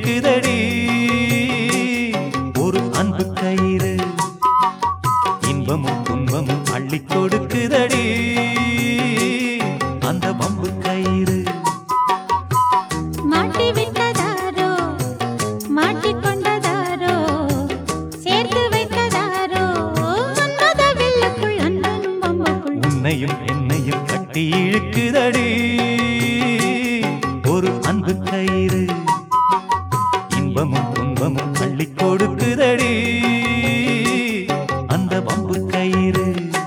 இழுக்குதடி ஒரு அன்பு கயிறு இன்பமும் துன்பமும் அள்ளி கொடுக்குதடி அந்த பம்பு கயிறு மாட்டி விட்டதாரோ மாட்டிக்கொண்டதாரோ சேர்த்து வைத்ததாரோ மன்மத வில்லுக்குள் அண்ணனும் பொம்புக்குள் உன்னையும் என்னையும் கட்டி இழுக்குதடி ஒரு அன்பு கயிறு இன்பமும் துன்பமும் அள்ளி கொடுக்குதடி அந்த பம்பு கயிறு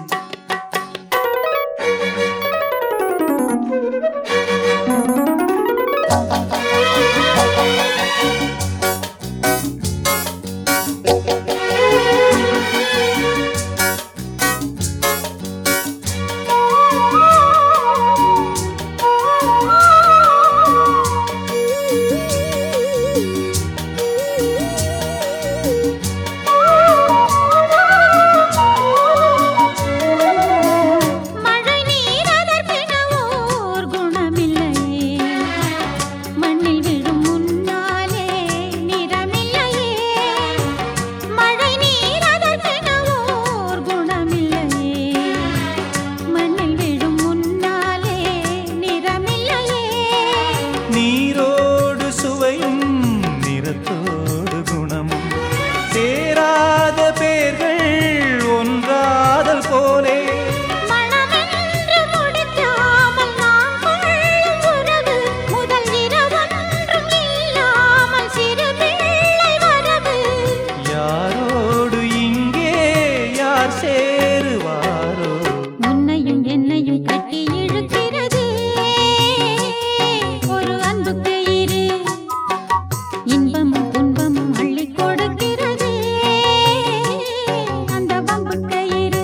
மழை நீர் அதற்கென ஓர் குணமில்லையே மண்ணில் விழும் முன்னாலே நிறமில்லையே மழை நீர் அதற்கென ஓர் குணமில்லையே மண்ணில் விழும் முன்னாலே நிறமில்லையே நீரோடு சுவையும் நிறத்தோடு குணமும் சேராத பேர்கள் ஒன்றாதல் போலே மனமென்று முடிக்காமல் நாம் கொள்ளும் உறவு முதல் இரவொன்றும் இல்லாமல் சிறு பிள்ளை வரவு யாரோடு இங்கே யார் சேருவாரோ உன்னையும் என்னையும் கட்டி இழுக்கிறது ஒரு அன்பு கயிறு இன்பமும் துன்பமும் அள்ளி கொடுக்கிறது அந்த பம்பு கயிறு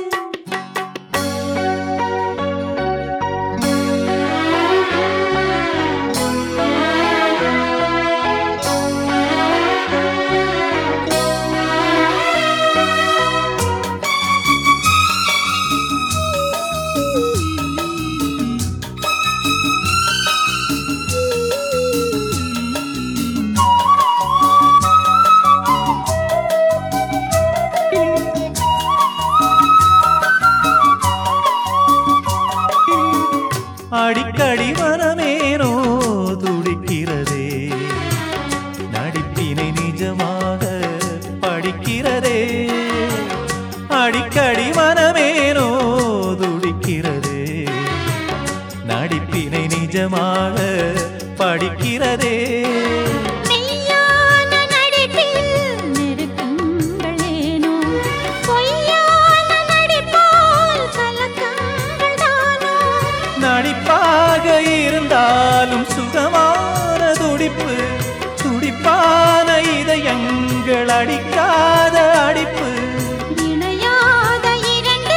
அடிக்கடி மனமேனோ துடிக்கிறதே நடிப்பினை நிஜமாக படிக்கிறதே அடிக்கடி மனமேனோ துடிக்கிறதே நடிப்பினை நிஜமாக படிக்கிறதே மெய்யான நடிப்பில் நெருக்கங்கள் ஏனோ பொய்யான நடிப்பால் கலக்கங்கள் தானோ நடிப்பாக இருந்தாலும் சுகமான துடிப்பு துடிப்பான இதயங்கள் அடிக்காத அடிப்பு இணையாத இரண்டு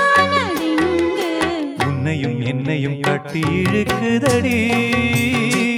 இணையானதிங்கு உன்னையும் என்னையும் கட்டி இழுக்குதடி